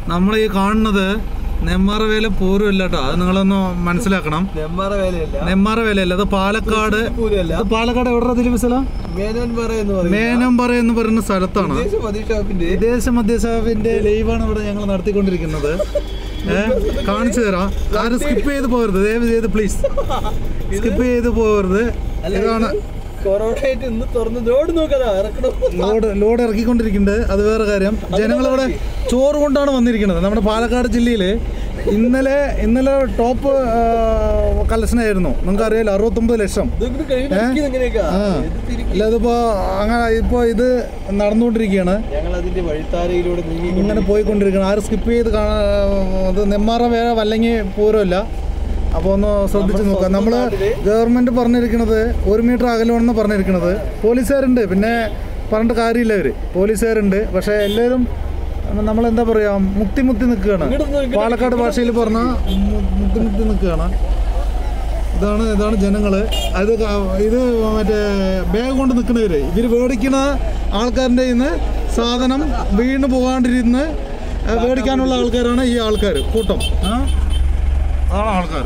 നമ്മൾ ഈ കാണുന്നത് നെമ്മാറ വേല പൂരമല്ല കേട്ടോ അത് നിങ്ങളൊന്ന് മനസ്സിലാക്കണം നെമ്മാറ വേലയല്ല നെമ്മാറ വേലയല്ല അത് പാലക്കാട് പൂരമല്ല ഇത് പാലക്കാട് എവിടെ ദിലീപ് സ്ഥലം മേനോൻ പറയുന്ന പറയും മേനമ്പറ എന്ന് പറയുന്ന സ്ഥലത്താണ് ദേശ മതീഷാപ്പിന്റെ വിദേശ മദ്യസാബിന്റെ ലൈവാണ് ഇവിടെ ഞങ്ങൾ നടത്തിക്കൊണ്ടിരിക്കുന്നത് ഏഹ് കാണിച്ചു തരാം ആരും സ്കിപ്പ് ചെയ്ത് പോകരുത് ദയവ് ചെയ്ത് പ്ലീസ് സ്കിപ്പ് ചെയ്ത് പോകരുത് ഇതാണ് കൊറോണ ആയിട്ട് ഇന്ന് തുറന്ന് ലോഡ് നോക്കതാ ഇറക്കണം ലോഡ് ലോഡ് ഇറക്കിക്കൊണ്ടിരിക്കുന്നുണ്ട് അത് വേറെ കാര്യം ജനങ്ങളിവിടെ ചോറ് കൊണ്ടാണ് വന്നിരിക്കുന്നത് നമ്മുടെ പാലക്കാട് ജില്ലയിൽ ഇന്നലെ ഇന്നലെ ടോപ്പ് കളക്ഷൻ ആയിരുന്നു നിങ്ങൾക്ക് അറിയാലോ അറുപത്തൊമ്പത് ലക്ഷം ഇതൊക്കെ കഴിഞ്ഞ ഇങ്ങനെയൊക്കെ ആ അല്ല അതിപ്പോ അങ്ങനെ ഇപ്പോ ഇത് നടന്നുകൊണ്ടിരിക്കുകയാണ് ഞങ്ങൾ അതിന്റെ വഴിത്താരയിലൂടെ നീങ്ങി ഇങ്ങനെ പോയിക്കൊണ്ടിരിക്കണം ആരും സ്കിപ്പ് ചെയ്ത് കാണാ അത് നെമ്മാറ വേറെ വല്ലെങ്കിൽ പൂരമല്ല അപ്പോൾ ഒന്ന് ശ്രദ്ധിച്ച് നോക്കാം നമ്മൾ ഗവൺമെൻറ് പറഞ്ഞിരിക്കുന്നത് ഒരു മീറ്റർ അകലമാണെന്ന് പറഞ്ഞിരിക്കുന്നത് പോലീസുകാരുണ്ട് പിന്നെ പറഞ്ഞിട്ട് കാര്യമില്ല അവർ പോലീസുകാരുണ്ട് പക്ഷേ എല്ലാവരും നമ്മളെന്താ പറയുക മുക്തി മുത്തി നിൽക്കുകയാണ് പാലക്കാട് ഭാഷയിൽ പറഞ്ഞ മുക്തി മുത്തി നിൽക്കുകയാണ് ഇതാണ് ഇതാണ് ജനങ്ങള് അത് ക- ഇത് മറ്റേ ബാഗ് കൊണ്ട് നിൽക്കുന്നവര് ഇവര് മേടിക്കുന്ന ആൾക്കാരുടെ നിന്ന് സാധനം വീണ് പോകാണ്ടിരുന്ന് ആ, മേടിക്കാനുള്ള ആൾക്കാരാണ് ഈ ആൾക്കാർ കൂട്ടം ആ? അതാണ് ആൾക്കാർ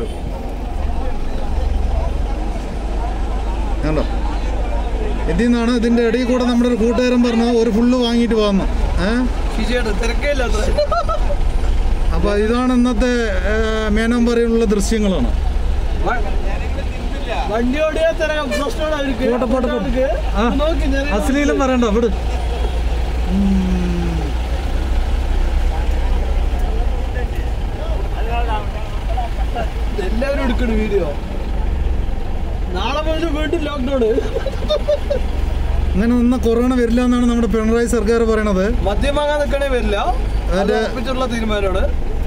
കണ്ടോ ഇതിൽ നിന്നാണ് ഇതിൻ്റെ ഇടയിൽ കൂടെ നമ്മുടെ ഒരു കൂട്ടുകാരൻ പറഞ്ഞു ഒരു ഫുള്ള് വാങ്ങിയിട്ട് വന്നു ഏഹ് ശിശയുടെ തിരക്കേയില്ലാത്ത അപ്പോൾ ഇതാണ് ഇന്നത്തെ മേനം പറയുള്ള ദൃശ്യങ്ങളാണ് വണ്ടി ഓടിയാ തിരക്കാം പ്രശ്നമാണ് അവർക്ക് പോട്ടെ, പോട്ടെ, പോട്ടെ. അവർക്ക്. ആ. നോക്കി ഞാൻ അശ്ലീലം പറയണ്ട വിട് എല്ലാവരും എടുക്കണം വീഡിയോ നാളെ മുതൽ വീണ്ടും ലോക്ക്ഡൌൺ അങ്ങനെ നിന്ന കൊറോണ വരില്ല എന്നാണ് നമ്മുടെ പിണറായി സർക്കാർ പറയണത് മദ്യം വാങ്ങാൻ നിൽക്കണേ വരില്ല അത് അതെ. ഉറപ്പിച്ചുള്ള തീരുമാനമാണ്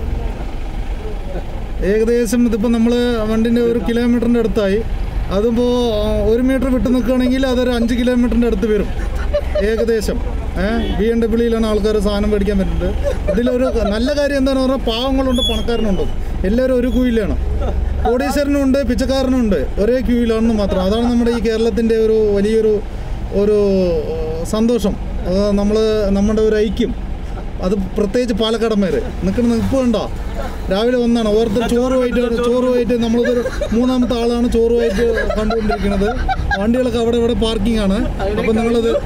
ഏകദേശം ഇതിപ്പോൾ നമ്മൾ വണ്ടിൻ്റെ ഒരു കിലോമീറ്ററിൻ്റെ അടുത്തായി അതിപ്പോൾ ഒരു മീറ്റർ വിട്ട് നിൽക്കുകയാണെങ്കിൽ അതൊരു അഞ്ച് കിലോമീറ്ററിൻ്റെ അടുത്ത് വരും ഏകദേശം ഏഹ് ബി എം ഡബ്ല്യൂയിലാണ് ആൾക്കാർ സാധനം മേടിക്കാൻ പറ്റുന്നത് ഇതിലൊരു നല്ല കാര്യം എന്താണെന്ന് പറഞ്ഞാൽ പാവങ്ങളുണ്ട് പണക്കാരനുണ്ട് എല്ലാവരും ഒരു ക്യൂയിലാണ് കോടീശ്വരനുണ്ട് പിച്ചക്കാരനുണ്ട് ഒരേ ക്യൂയിലാണെന്ന് മാത്രം അതാണ് നമ്മുടെ ഈ കേരളത്തിൻ്റെ ഒരു വലിയൊരു ഒരു ഏഹ്, സന്തോഷം അത് നമ്മൾ നമ്മുടെ ഒരു ഐക്യം അത് പ്രത്യേകിച്ച് പാലക്കാടന്മാര് നിൽക്കുന്ന നിൽപ്പ് കണ്ടോ രാവിലെ വന്നാണ് ഓരോരുത്തർ ചോറുമായിട്ട് ചോറുമായിട്ട് നമ്മളിതൊരു മൂന്നാമത്തെ ആളാണ് ചോറുമായിട്ട് കണ്ടുകൊണ്ടിരിക്കുന്നത് വണ്ടികളൊക്കെ അവിടെ ഇവിടെ പാർക്കിംഗ് ആണ് അപ്പം നിങ്ങളത്